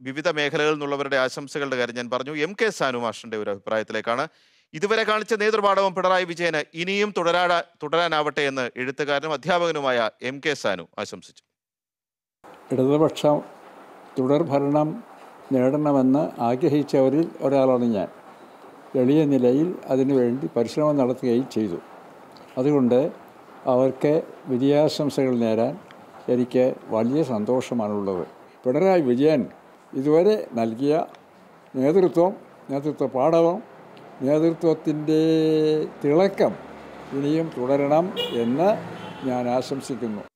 വിവിധ മേഖലകളിൽ നിന്നുള്ളവരുടെ ആശംസകളുടെ കാര്യം ഞാൻ പറഞ്ഞു എം കെ സാനു മാഷിന്റെ ഒരു അഭിപ്രായത്തിലേക്കാണ് ഇതുവരെ കാണിച്ച നേതൃപാഠവും പിണറായി വിജയന് ഇനിയും തുടരാ തുടരാനാവട്ടെ എന്ന് എഴുത്തുകാരനും അധ്യാപകനുമായ എം കെ സാനു ആശംസിച്ചു ഇടതുപക്ഷം തുടർഭരണം നേടണമെന്ന് ആഗ്രഹിച്ചവരിൽ ഒരാളാണ് ഞാൻ എളിയ നിലയിൽ അതിനുവേണ്ടി പരിശ്രമം നടത്തുകയും ചെയ്തു അതുകൊണ്ട് അവർക്ക് വിജയാശംസകൾ നേരാൻ എനിക്ക് വലിയ സന്തോഷമാണുള്ളത് പിണറായി വിജയൻ ഇതുവരെ നൽകിയ നേതൃത്വം നേതൃത്വ പാഠവും നേതൃത്വത്തിൻ്റെ തിളക്കം ഇനിയും തുടരണം എന്ന് ഞാൻ ആശംസിക്കുന്നു